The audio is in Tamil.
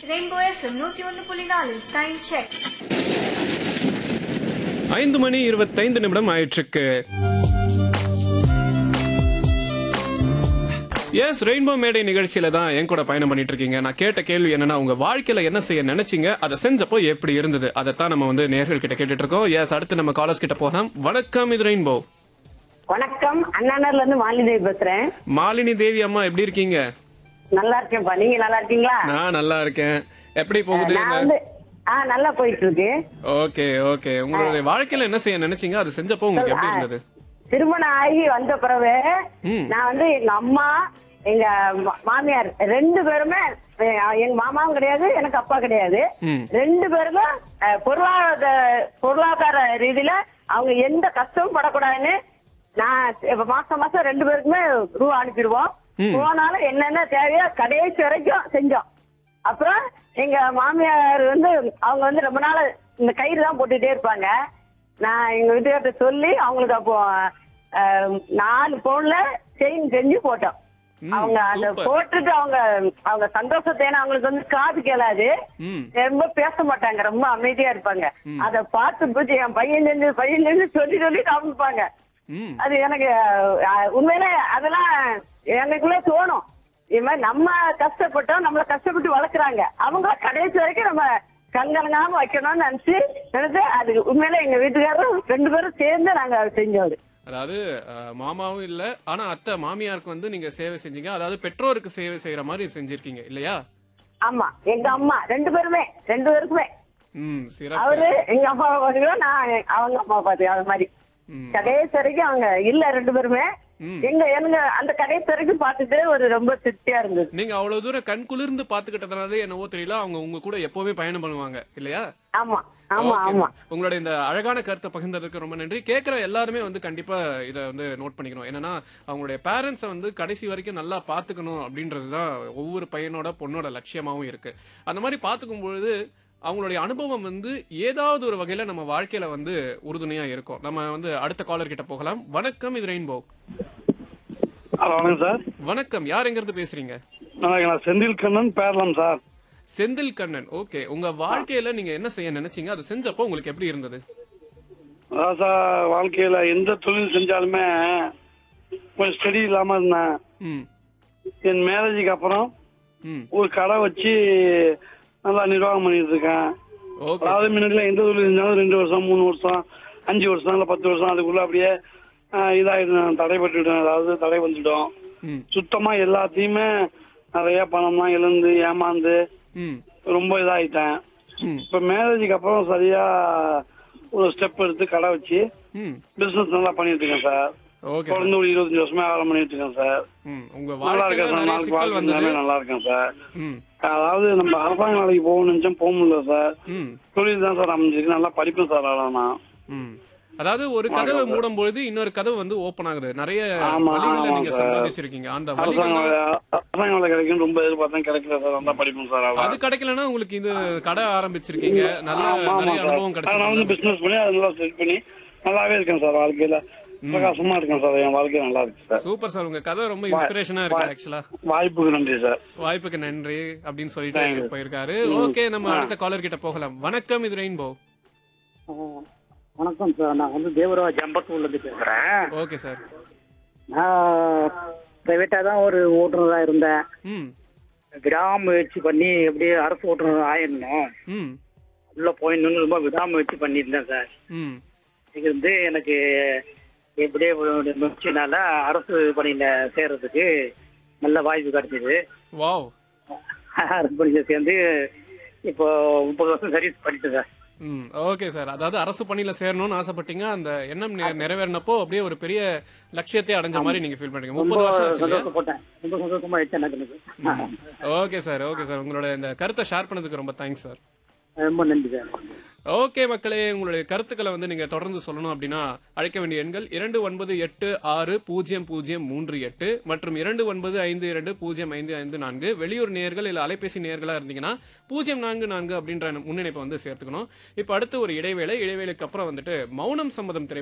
ரெயின்போ எஃப்எம் நூத்தி ஒன்னு புள்ளி நாலு டைம் செக் ஐந்து மணி இருபத்தைந்து நிமிடம் ஆயிற்றுக்கு எஸ் ரெயின்போ மேடை நிகழ்ச்சியில தான் என் கூட பயணம் பண்ணிட்டு இருக்கீங்க நான் கேட்ட கேள்வி என்னன்னா உங்க வாழ்க்கையில என்ன செய்ய நினைச்சீங்க அதை செஞ்சப்போ எப்படி இருந்தது அதைத்தான் நம்ம வந்து நேர்கள் கிட்ட கேட்டுட்டு இருக்கோம் எஸ் அடுத்து நம்ம காலர்ஸ் கிட்ட போகலாம் வணக்கம் இது ரெயின்போ வணக்கம் அண்ணாநர்ல இருந்து மாலிதேவி பேசுறேன் மாலினி தேவி அம்மா எப்படி இருக்கீங்க நல்லா இருக்கேன்ப்பா நீங்க நல்லா இருக்கீங்களா நான் நல்லா இருக்கேன் எப்படி போகுது நான் வந்து ஆ நல்லா போயிட்டு இருக்கு ஓகே ஓகே உங்களுடைய வாழ்க்கையில என்ன செய்ய நினைச்சீங்க அது செஞ்சப்போ உங்களுக்கு எப்படி இருந்தது திருமணம் ஆகி வந்த பிறகு ம். நான் வந்து எங்க அம்மா எங்க மா- மாமியார் ரெண்டு பேருமே எ- எங்க மாமாவும் கிடையாது எனக்கு அப்பா கிடையாது ம். ரெண்டு பேருமே அஹ், பொருளாதார பொருளாதார ரீதியில அவங்க எந்த கஷ்டமும் படக்கூடாதுன்னு நான் இப்ப மாசம் மாசம் ரெண்டு பேருக்குமே ரூபா அனுப்பிடுவோம் ம். போனாலும் என்னென்ன தேவையோ கடைசி வரைக்கும் செஞ்சோம் அப்புறம் எங்க மாமியார் வந்து அவங்க வந்து ரொம்ப நாள் இந்த கயிறு தான் போட்டுட்டே இருப்பாங்க நான் எங்க வீட்டுக்கார்ட்ட சொல்லி அவங்களுக்கு அப்போ அஹ், நாலு பவுன்ல செயின் செஞ்சு போட்டோம் ம், அவங்க அந்த சூப்பர். போட்டுட்டு அவங்க அவங்க சந்தோஷத்தை ஏன்னா அவங்களுக்கு வந்து காது கேளாது ம் ரொம்ப பேச மாட்டாங்க ரொம்ப அமைதியா இருப்பாங்க அத பார்த்து போச்சு என் பையன் செஞ்சு பையன் செஞ்சு சொல்லி சொல்லி காமிப்பாங்க ம் அது எனக்கு அஹ், உண்மையில அதெல்லாம் எனக்குள்ள தோணும் இது மாதிரி நம்ம கஷ்டப்பட்டோம் நம்மள கஷ்டப்பட்டு வளர்க்குறாங்க அவங்க கடைசி வரைக்கும் நம்ம கண்கலங்காம வைக்கணும்னு நினைச்சு நினைச்சு அது உண்மையில எங்க வீட்டுக்காரரும் ரெண்டு பேரும் சேர்ந்து நாங்க அதை செஞ்சோம் அதாவது அஹ், மாமாவும் இல்ல ஆனா அத்தை மாமியாருக்கு வந்து நீங்க சேவை செஞ்சீங்க அதாவது பெற்றோருக்கு சேவை செய்யற மாதிரி செஞ்சிருக்கீங்க இல்லையா ஆமா எங்க அம்மா ரெண்டு பேருமே ரெண்டு பேருக்குமே ம் சிறப்பு அவரு எங்க அம்மா பாத்துக்கிறோம் நான் அவங்க அம்மா பாத்துக்கிறோம் அது மாதிரி ம். கடைசி வரைக்கும் அவங்க இல்ல ரெண்டு பேருமே ம். எங்க எனக்கு அந்த கடைசி வரைக்கும் பார்த்துட்டு ஒரு ரொம்ப திருப்தியா இருந்தது நீங்க அவ்வளவு தூரம் கண் குளிர்ந்து பாத்துக்கிட்டதுனால என்னவோ தெரியல அவங்க உங்க கூட எப்பவுமே பயணம் பண்ணுவாங்க இல்லையா ஆமா ஆமா Okay. ஆமா உங்களுடைய இந்த அழகான கருத்தை பகிர்ந்ததுக்கு ரொம்ப நன்றி கேட்கிற எல்லாருமே வந்து கண்டிப்பா இத வந்து நோட் பண்ணிக்கணும் என்னன்னா அவங்களுடைய பேரண்ட்ஸை வந்து கடைசி வரைக்கும் நல்லா பாத்துக்கணும் அப்படின்றதுதான் ஒவ்வொரு பையனோட பொண்ணோட லட்சியமாவும் இருக்கு அந்த மாதிரி பாத்துக்கும் பொழுது அவங்களுடைய அனுபவம் வந்து ஏதாவது ஒரு வகையில நம்ம வாழ்க்கையில வந்து உறுதுணையா இருக்கும் நம்ம வந்து அடுத்த காலர் கிட்ட போகலாம் வணக்கம் இது ரெயின்போ ஹலோ வணக்கம் சார் வணக்கம் யார் எங்க இருந்து பேசுறீங்க நான் நான் செந்தில் கண்ணன் பேரலாம் சார் செந்தில் கண்ணன் ஓகே உங்க வாழ்க்கையில நீங்க என்ன செய்ய நினைச்சீங்க அது செஞ்சப்போ உங்களுக்கு எப்படி இருந்தது அதான் சார் வாழ்க்கையில எந்த தொழில் செஞ்சாலுமே கொஞ்சம் ஸ்டடி இல்லாம இருந்தேன் ம் என் மேரேஜுக்கு அப்புறம் ம் ஒரு கடை வச்சு நல்லா நிர்வாகம் பண்ணிட்டு இருக்கேன் ஓகே அதாவது முன்னாடி எந்த தொழில் செஞ்சாலும் ரெண்டு வருஷம் மூணு வருஷம் அஞ்சு வருஷம் இல்ல பத்து வருஷம் அதுக்குள்ள அப்படியே ஆஹ், இதாயிடும் தடைப்பட்டுட்டேன் அதாவது தடை வந்துட்டோம் ம் சுத்தமா எல்லாத்தையுமே நிறைய பணம்லாம் இழந்து ஏமாந்து ம் ரொம்ப இதாயிட்டேன் ம் இப்ப மேரேஜுக்கு அப்புறம் சரியா ஒரு ஸ்டெப் எடுத்து கடை வச்சு ம் பிசினஸ் நல்லா பண்ணிட்டு இருக்கேன் சார் ஓகே சார் தொடர்ந்து ஒரு இருபத்தஞ்சு வருஷமா வேலை பண்ணிட்டு இருக்கேன் சார் ம் உங்க நல்லா வாழ்க்கையில இருக்கேன் சார் நிறைய நாளைக்கு சிக்கல் வாழ்க்கை வந்தது நல்லா இருக்கேன் சார் ம் அதாவது நம்ம அரசாங்க வேலைக்கு போகணும்னு நினைச்சோம் போக முடியல சார் ம் தொழில் தான் சார் அமைஞ்சிருக்கு நல்லா படிப்பேன் சார் அவ்வளோ நான் ம் அதாவது ஒரு கதவை மூடும் பொழுது இன்னொரு கதவு வந்து ஓபன் ஆகுது நிறைய ஆமா, வழிகளை ஆமா நீங்க சார். சம்பாதிச்சிருக்கீங்க அந்த அரசாங்க வழிகள் வேலை அரசாங்க வேலை கிடைக்கும் ரொம்ப எதிர்பார்த்தேன் கிடைக்கல சார் நல்லா படிப்பேன் சார் அவ்வளோ அது கிடைக்கலன்னா உங்களுக்கு இது கடை ஆரம்பிச்சிருக்கீங்க நல்ல ஆமா ஆமா நிறைய சார் அனுபவம் நான் வந்து கிடைச்சிருக்கு பிசினஸ் பண்ணி அதை நல்லா செட் பண்ணி நல்லாவே இருக்கேன் சார் வாழ்க்கையில பிரகாசமா இருக்கேன் சார் என் வாழ்க்கை நல்லா இருக்கு சார் சூப்பர் சார் உங்க கதை ரொம்ப இன்ஸ்பிரேஷனா இருக்கு ஆக்சுவலா வாய்ப்புக்கு நன்றி சார் வாய்ப்புக்கு நன்றி அப்படின்னு Thank சொல்லிட்டு you. போயிருக்காரு ஓகே நம்ம அடுத்த காலர் கிட்ட போகலாம் வணக்கம் இது ரெயின்போ வணக்கம் சார் நான் வந்து தேவராஜ் ஜம்பத்தூர்ல இருந்து பேசுறேன் ஓகே சார் நான் பிரைவேட்டா தான் ஒரு ஓட்டுநராக இருந்தேன் ம் விடாமுயற்சி பண்ணி எப்படியே அரசு ஓட்டுநர் ஆயிடணும் ம் உள்ள போயிடணும்னு ரொம்ப விடாமுயற்சி பண்ணியிருந்தேன் சார் ம் இது வந்து எனக்கு எப்படியே ஒரு முயற்சினால அரசு பணியில சேர்றதுக்கு நல்ல வாய்ப்பு கிடைச்சது வாவ் அரசு பணியில சேர்ந்து இப்போ முப்பது வருஷம் சர்வீஸ் பண்ணிட்டு சார் ம் ஓகே சார் அதாவது அரசு பணியில சேரணும்னு ஆசைப்பட்டீங்க அந்த எண்ணம் நெ- நிறைவேறினப்போ அப்படியே ஒரு பெரிய லட்சியத்தை அடைஞ்ச மாதிரி நீங்க ஃபீல் பண்றீங்க ரொம்ப முப்பது வருஷம் ஆச்சு இல்லையா சந்தோஷப்பட்டேன் ரொம்ப சந்தோஷமா ஆயிடுச்சு எனக்கு எனக்கு. ஓகே சார் ஓகே சார் உங்களோட இந்த கருத்தை ஷேர் பண்ணதுக்கு ரொம்ப தேங்க்ஸ் சார் ரொம்ப நன்றி சார் ஓகே மக்களே உங்களுடைய கருத்துக்களை வந்து நீங்க தொடர்ந்து சொல்லணும் அப்படின்னா அழைக்க வேண்டிய எண்கள் இரண்டு ஒன்பது எட்டு ஆறு பூஜ்ஜியம் பூஜ்ஜியம் மூன்று எட்டு மற்றும் இரண்டு ஒன்பது ஐந்து இரண்டு பூஜ்ஜியம் ஐந்து ஐந்து நான்கு வெளியூர் நேர்கள் இல்ல அலைபேசி நேர்களா இருந்தீங்கன்னா பூஜ்ஜியம் நான்கு நான்கு அப்படின்ற முன்னிணைப்பை வந்து சேர்த்துக்கணும் இப்போ அடுத்து ஒரு இடைவேளை இடைவேளைக்கு அப்புறம் வந்துட்டு மௌனம் சம்மதம் திரை